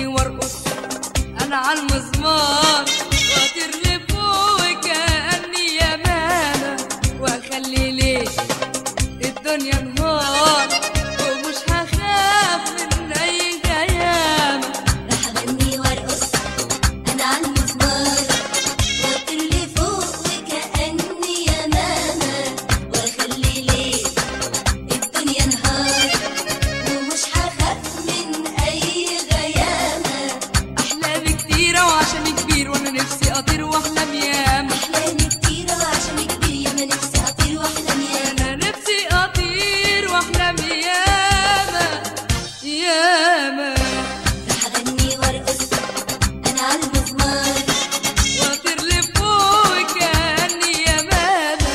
وارقص انا على المزمار واطير لفوق كاني يمامه واخلي ليل الدنيا نهار ومش هخاف من اي غيامه راح اغني وارقص انا على المزمار واطير لفوق وكاني يمامه واخلي ليل الدنيا نهار ومش هخاف من اي غيامه احلامي كتيره وعشان كبير وانا نفسي اطير واحلم ياما احلامي كتيره وعشان كبير ياما نفسي اطير واحلم ياما انا نفسي اطير واحلم ياما ياما راح اغني وارقص انا على المزمار واطير لفوق كاني يمامه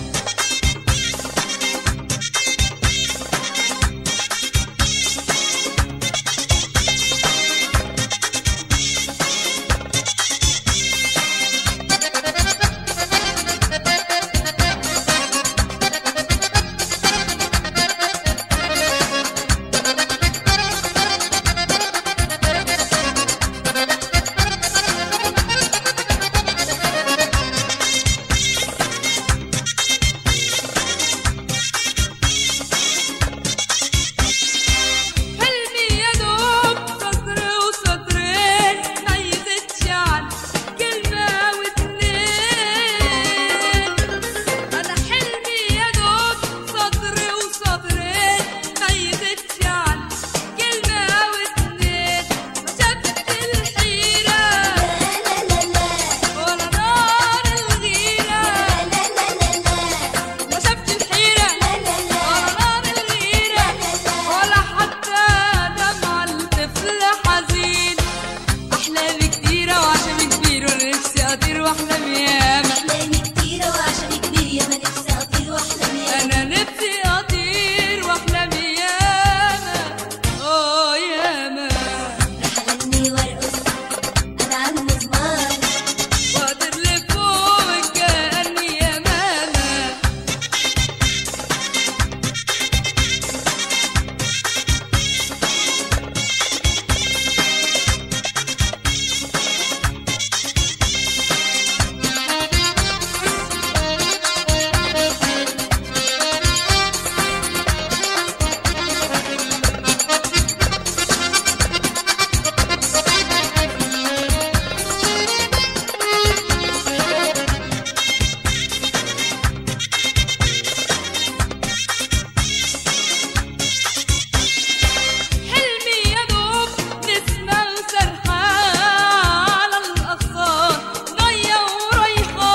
حلمي يا دوب سطر وسطرين ما يزيدش عن كلمة واتنين أنا حلمي يا دوب سطر وسطرين ما يزيدش عن كلمة واتنين ما شفت الحيرة لا لا لا ولا نار الغيرة لا لا لا لا ما شفت الحيرة لا لا لا ولا نار الغيرة ولا حتى دمع الطفل حزين احلامي كتيرة وعشان كبير وانا نفسي اطير واحلم ياما احلامي كتيره وعشان كبير ياما نفسي اطير واحلم ياما انا نفسي اطير واحلم ياما اه ياما راح اغني وارقص انا على المزمار واطير لفوق كاني يمامة حلمي يا دوب نسمة وسرحة على الأغصان جاية ورايحة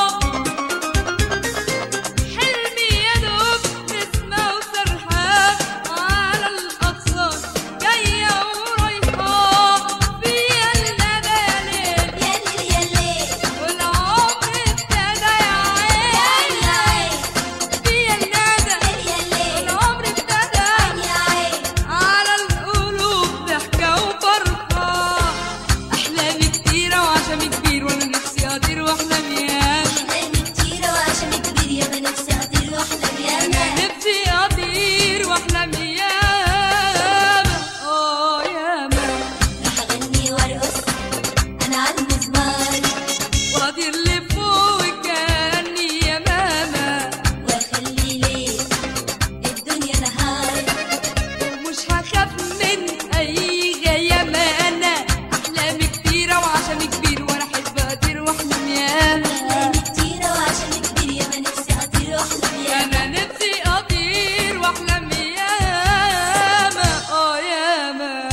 حلمي يا دوب نسمة وسرحة على الأغصان جاية ورايحة فيا الندى يا ليل يا ليل يا ليل والعمر ابتدى يا يا عين عين فيا الندى يا ليل والعمر ابتدى يا عين على القلوب ضحكة وفرحة أحلامي كتيرة وعشمي كبير وأنا نفسي أطير وأحلم ياما احلامي كتيره وعشان كبير ياما نفسي اطير واحلم أنا ياما نفسي أطير وأحلم ياما آه ياما راح اغني وارقص انا على المزمار وأطير لفوق كأني يمامة واخلي ليل الدنيا نهار ومش هخاف من أي غيامة أنا أحلامي كتيرة وعشمي كبير وأنا أحب أطير وأحلم ياما احلامي كتيره وعشان كبير ياما نفسي اطير واحلم ياما انا نفسي اطير واحلم ياما اه ياما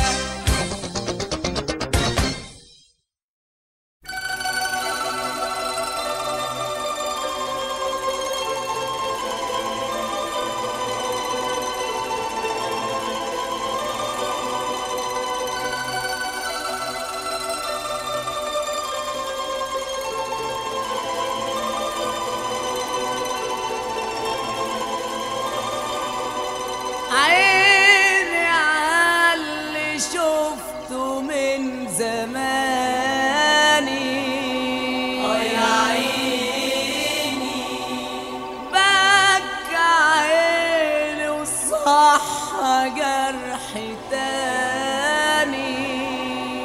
عيني عاللي شفته من زماني يا عيني بكى عيني وصح جرح تاني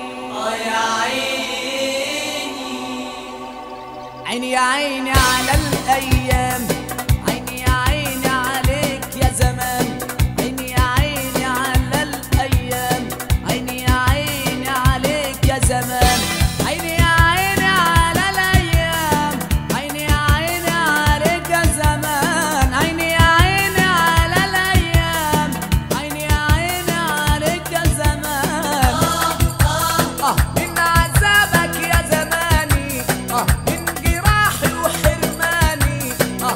عيني يا عيني على الايام عيني يا عيني عليك يا زمان عيني يا عيني على الايام عيني يا عيني عليك يا زمان عيني يا عيني على الايام عيني يا عيني عليك يا زمان عيني يا عيني على الايام عيني يا عيني عليك يا زمان آه من عذابك يا زماني آه من جراحي وحرماني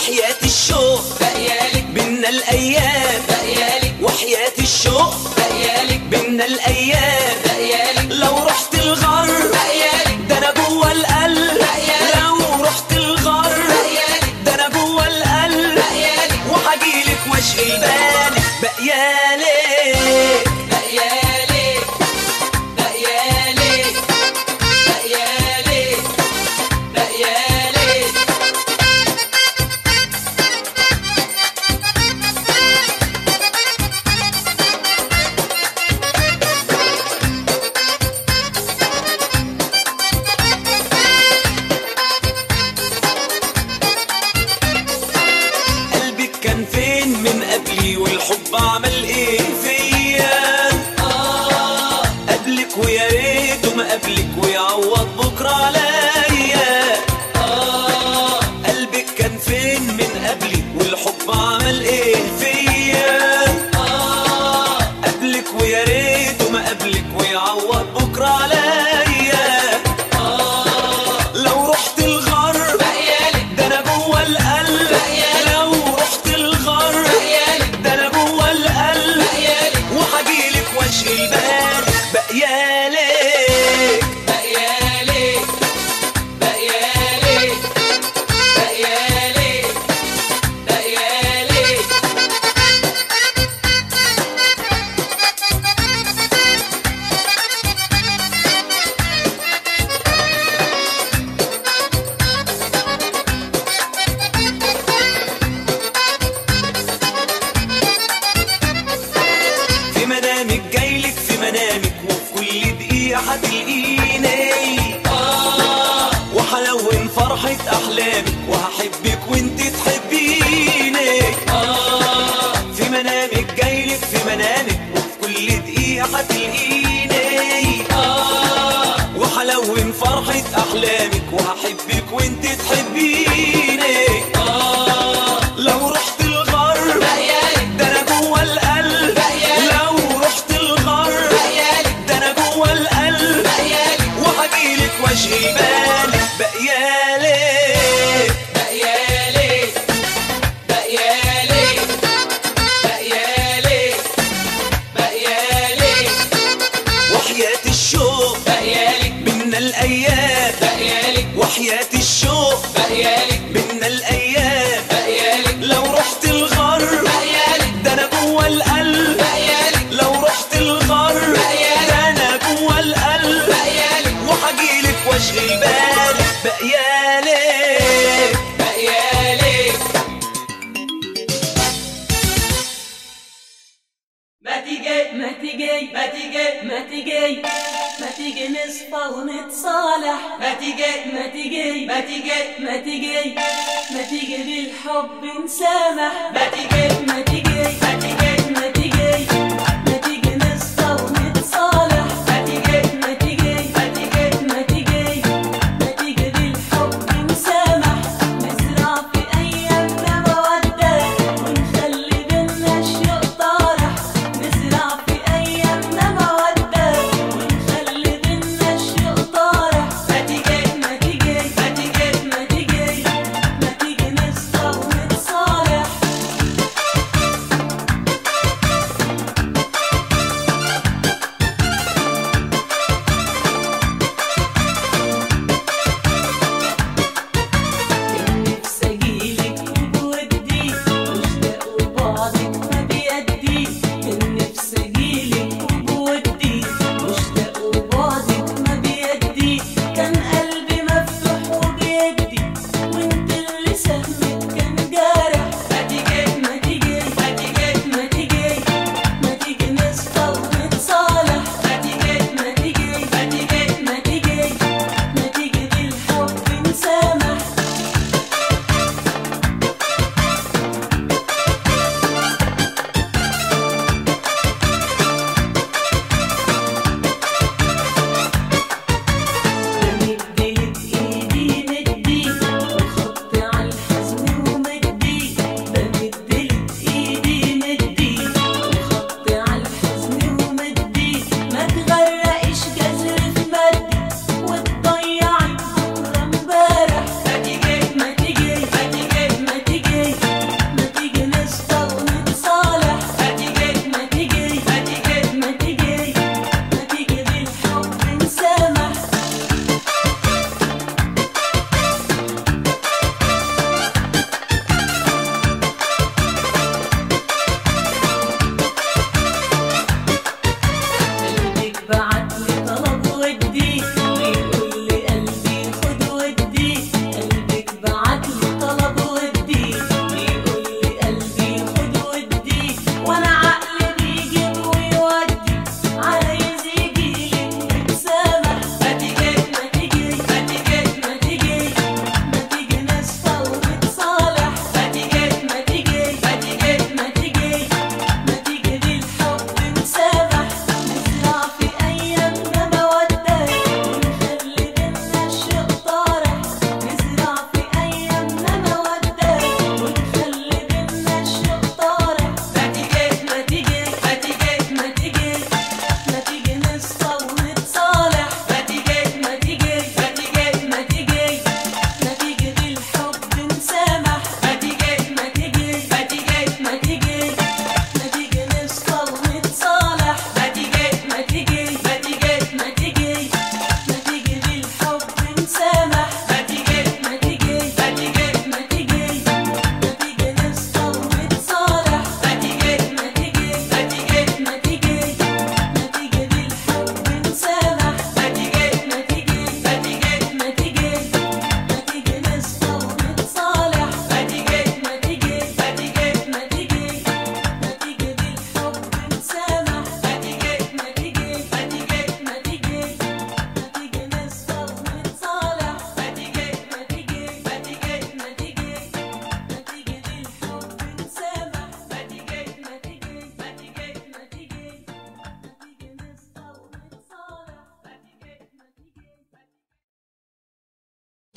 وحياة الشوق بقيالك بينا الايام بقيالك وحياة الشوق بقيالك بينا الايام بقيالك لو رحت الغر بقيالك ده انا جوه القلب بقيالك. لو رحت الغر بقيالك ده انا جوه القلب بقيالك وهجيلك واشغل بالك بقيالك بقيالك بقيالك بقيالك بقيالك قلبك كان فين من قبلي والحب عمل ايه فيا قبلك ويا ريته ما قبلك ويعوض بكره عليا قلبك كان فين من قبلي والحب عمل ايه فيا قبلك ويا ريته ما قبلك ويعوض بكره عليا لو رحت الغر بقيالك ده انا جوه القلب بقيالك. لو رحت الغر بقيالك ده انا جوه القلب بقيالك وهجيلك واشغل بالك بقيالك بقيالك بقيالك بقيالك بقيالك في منامك جايلك في منامك وفي كل دقيقة هتلاقيني وهلون فرحة أحلامك وهحبك وانت تحبيني في منامك جايلك في منامك وفي كل دقيقة هتلاقيني وهلون فرحة أحلامك وهحبك وانت تحبيني لو رحت الغر بقيالك ده انا جوه القلب بقيالك. لو رحت الغر بقيالك ده انا جوه القلب بقيالك وهجيلك واشغل بالك بقيالك بقيالك بقيالك بقيالك بقيالك وحياة الشوق بقيالك بينا الايام بقيالك وحياة الشوق بقيالك بينا الايام بقيالك لو رحت الغر بقيالك ده انا جوه القلب بقيالك لو رحت الغر بقيالك. ده انا جوه القلب بقيالك وهجيلك واشغل بالك بقيالك بقيالك ما تيجي ما تيجي ما تيجي ما تيجي ما تيجي نصفى ونتصالح ما تيجي ما تيجي ما تيجي ما تيجي ما تيجي بالحب نسامح ما تيجي ما تيجي ما تيجي ما تيجي ما تيجي نصفى ونتصالح ما تيجي ما تيجي ما تيجي ما تيجي ما تيجي بالحب نسامح نزرع في ايامنا مودة ونخلي بينا الشوق طارح نزرع في ايامنا مودة ونخلي بينا الشوق طارح ما تيجي ما تيجي ما تيجي ما تيجي ما تيجي نصفى ونتصالح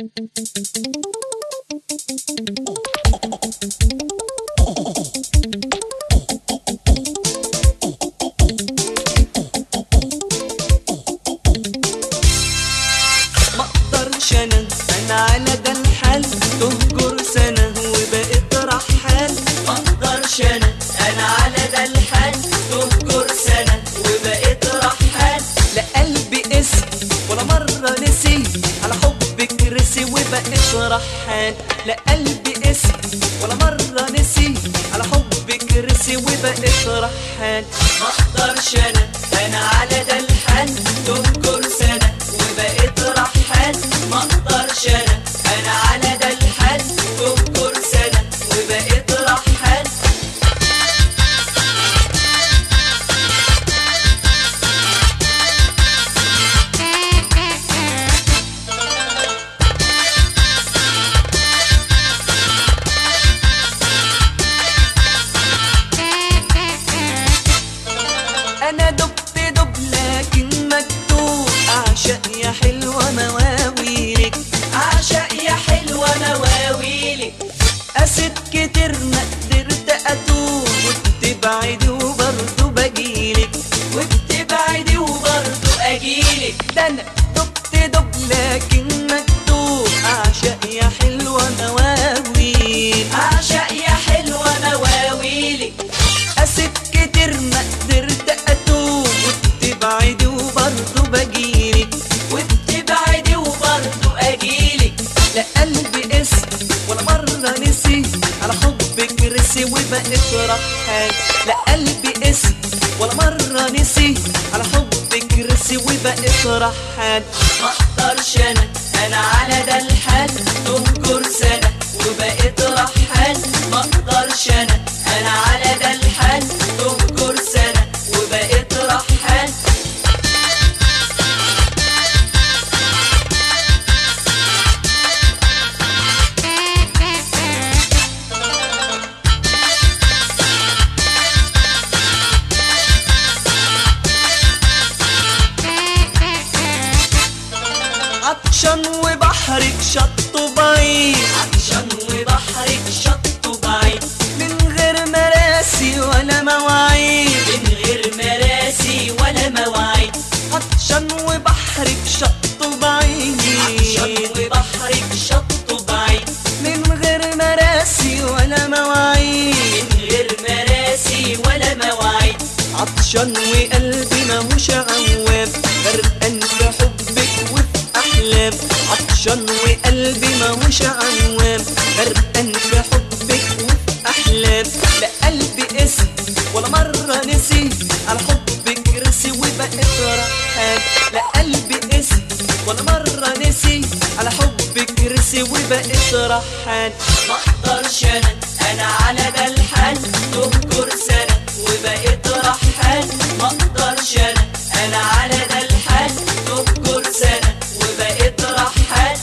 ما اقدرش انا انا على ده الحال تهجر سنة وبقيت رحال ما اقدرش انا انا على ده الحال تهجر سنة وبقيت رحال لا قلبي اسم ولا مرة نسي على حبك رسي وبقيت رحال لا قلبي اسم ولا مرة نسي على حبك رسي وبقيت رحال ما اقدرش انا انا على ده الحال تهجر سنة وبقيت رحال ما اقدرش انا انا على ده الحال تهجر سنة وبقيت رحال انا دبت دب لكن مكتوب اعشق يا حلوه مواويلك اعشق يا حلوه مواويلك قست كتير ما قدرت اتوب وبتبعدي وبرضه بجيلك وبتبعدي وبرضه اجيلك ده انا دبت دب لكن مكتوب اعشق يا حلوه مواويل اعشق يا حلوه مواويلك قست كتير ما قدرت اتوب وبتبعدي وبرضه بجيلك وبتبعدي وبرضه اجيلك لا قلبي اسم ولا مرة نسي على حبك رسي وبقيت رحال لا قلبي اسم ولا مرة نسي على حبك رسي وبقيت رحال ما اقدرش انا انا على ده الحال تهجر سنة وبقيت رحال ما اقدرش انا انا على ده الحال تهجر سنة وبقيت رحال عطشان وبحرك شط بعيد عطشان وبحرك شط بعيد من غير مراسي ولا مواعيد من غير مراسي ولا مواعيد عطشان وبحرك شط بعيد عطشان وبحرك شط بعيد من غير مراسي ولا مواعيد من غير مراسي ولا مواعيد عطشان وقلبي ماهوش عوام غرقان في حبك وفي احلام عطشان وقلبي ماهوش عوام غرقان في حبك وفي احلام لا قلبي اسم ولا مره نسي على حبك رسي وبقيت رحال لا قلبي اسم ولا مره نسي على حبك رسي وبقيت رحال ما اقدرش انا انا على ده الحال تهجر سنه وبقيت رحال ما اقدرش انا انا على ده الحال تهجر سنه وبقيت رحال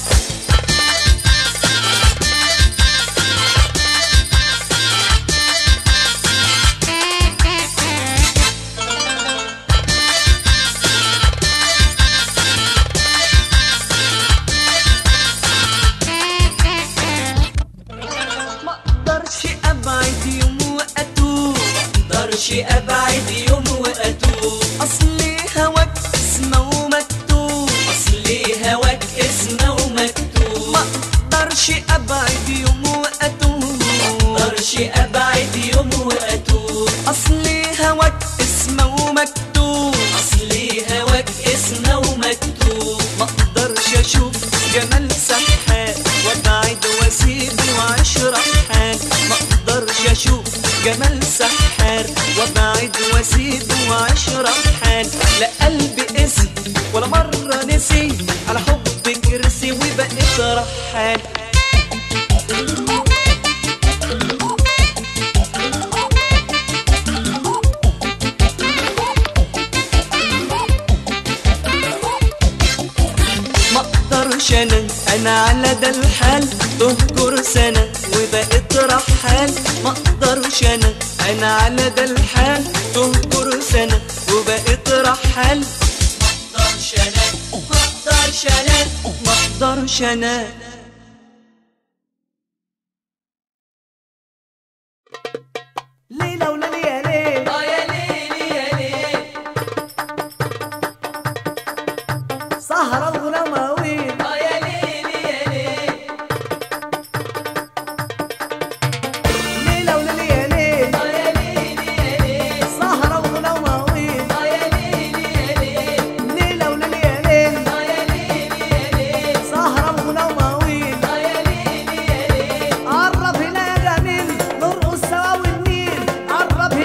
ما اقدرش ابعد يوم واتوب ما اقدرش ابعد يوم واتوب اصلي هواك اسمه ومكتوب اصلي هواك اسمه ومكتوب ما اقدرش ابعد يوم واتوب ما اقدرش ابعد يوم واتوب اصلي هواك اسمه ومكتوب اصلي هواك اسمه ومكتوب ما اقدرش اشوف جمال سحاب وابعد واسيب واعيش رحال ما اقدرش اشوف جمال سحار وابعد واسيب واعيش رحال لا قلبي اسم ولا مره نسي على حبك رسي وبقيت رحال ما اقدرش انا انا على ده الحال تهجر سنة وبقيت رحال ما اقدرش انا انا على ده الحال تهجر سنة وبقيت رحال ما اقدرش انا ما اقدرش انا ما اقدرش انا ليلة وليلة يا ليل اه يا ليل يا ليل سهرة وغنى مواويل اه يا ليل يا ليل ليلة وليلة يا ليل اه يا ليل يا ليل سهرة وغنى مواويل اه يا ليل يا ليل ليلة وليلة يا ليل اه يا ليل يا ليل سهرة وغنى مواويل اه يا ليل يا ليل قرب هنا يا جميل نرقص سوا والنيل قرب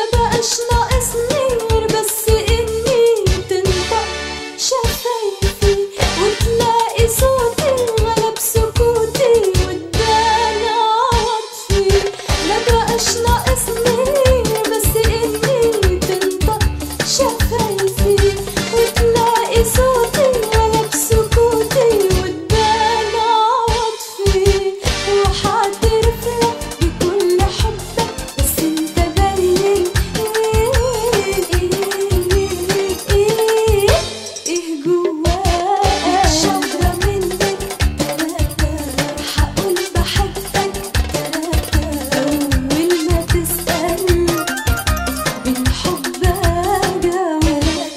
بقاش ناقصني غير بس اني تنطق شفايفي وتلاقي صوتي غلب سكوتي واداني عطفي لا بقاش ناقصني غير بس اني تنطق شفايفي وتلاقي صوتي غلب سكوتي واداني عطفي وحاعترف لك بكل حبك بس انت باين ايه ايه جواك شجرة منك هقول بحبك أول ما تسأل بين حبك جواك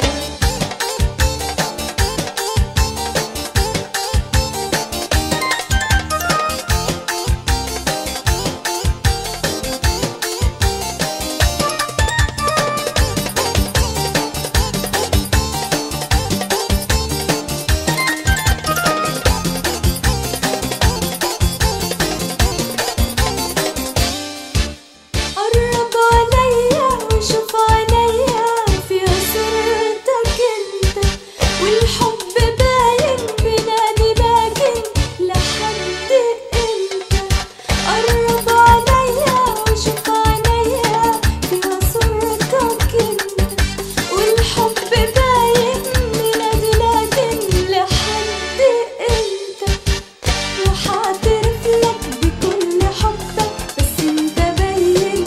قرب عليا وشوف عينيا فيها صورتك انت والحب باين بنادي لكن لحد امتى قرب عليا وشوف عينيا فيها صورتك انت والحب باين بنادي لكن لحد امتى وحاعترف لك بكل حبك بس انت باين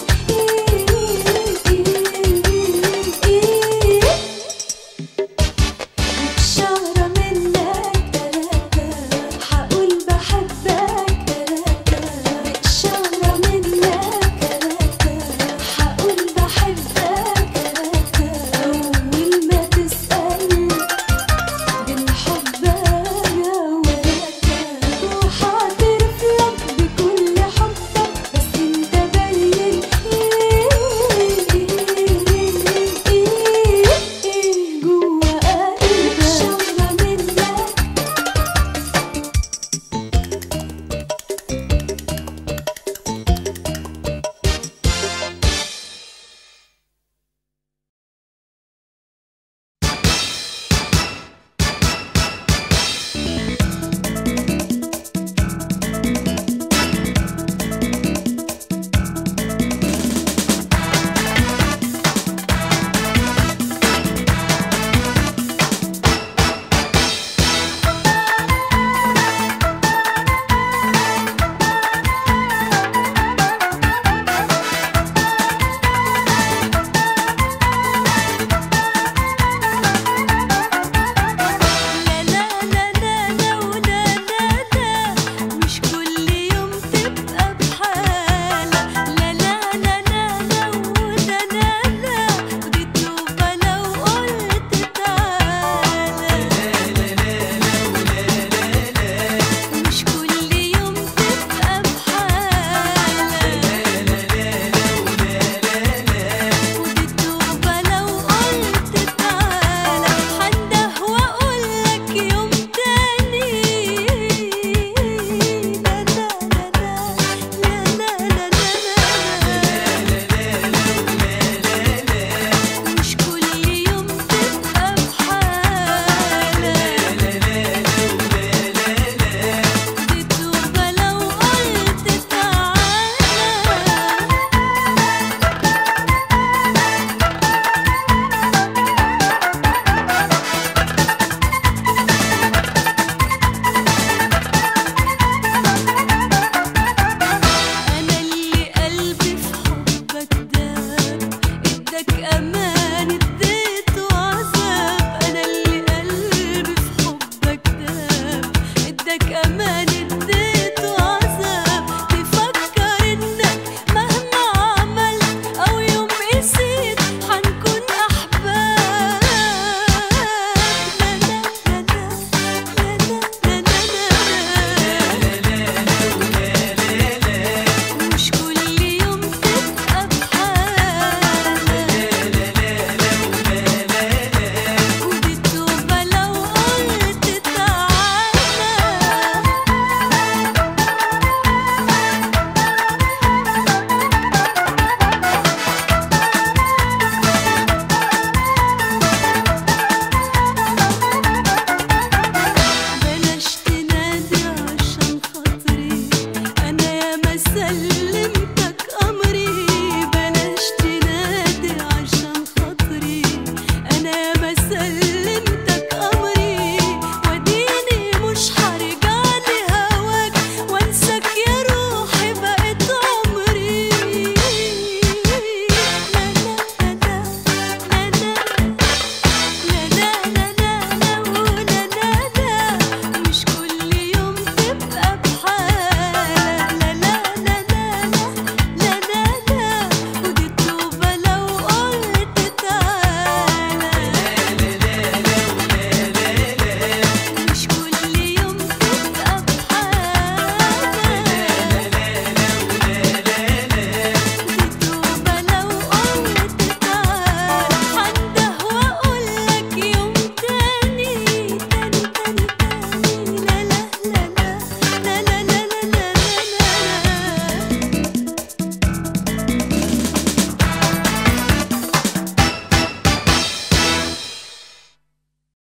شهرة منك هقول بحبك شهرة منك هقول بحبك أول ما تسأل بين حبك جواك وحاعترف لك بكل حبك بس انت باين جوا قلبك شغلة منك لا لا لا لا لا ولا لا لا مش كل يوم تبقى بحالة لا لا لا لا لا ولا لا لا ودي توبة لو قلت تعالى مش كل يوم تبقى بحالة ودي توبة لو قلت تعالى حنده وأقولك يوم تاني لا لا لا لا لا لا لا مش كل يوم تبقى بحالة ودي توبة لو قلت تعالى أنا اللي قلبي في حبك داب إدك أمان